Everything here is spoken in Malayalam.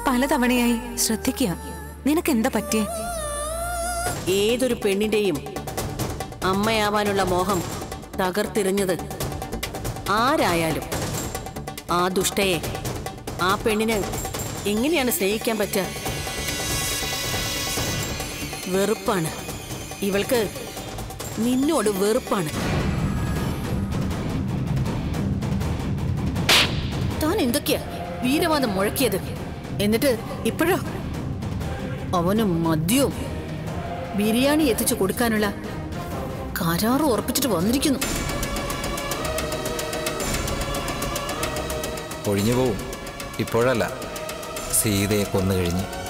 പലതവണയായി ശ്രദ്ധിക്കുക നിനക്ക് എന്താ പറ്റിയേ ഏതൊരു പെണ്ണിന്റെയും അമ്മയാവാനുള്ള മോഹം തകർത്തെറിഞ്ഞത് ആരായാലും ആ ദുഷ്ടയെ ആ പെണ്ണിന് എങ്ങനെയാണ് സ്നേഹിക്കാൻ പറ്റുക വെറുപ്പാണ് ഇവൾക്ക് നിന്നോട് വെറുപ്പാണ് താൻ എന്തൊക്കെയാ വീരവാദം മുഴക്കിയത് എന്നിട്ട് ഇപ്പോഴോ അവനും മദ്യവും ബിരിയാണി എത്തിച്ചു കൊടുക്കാനുള്ള കരാറ് ഉറപ്പിച്ചിട്ട് വന്നിരിക്കുന്നു ഒഴിഞ്ഞു പോവും ഇപ്പോഴല്ല സീതയെ കൊന്നു കഴിഞ്ഞ്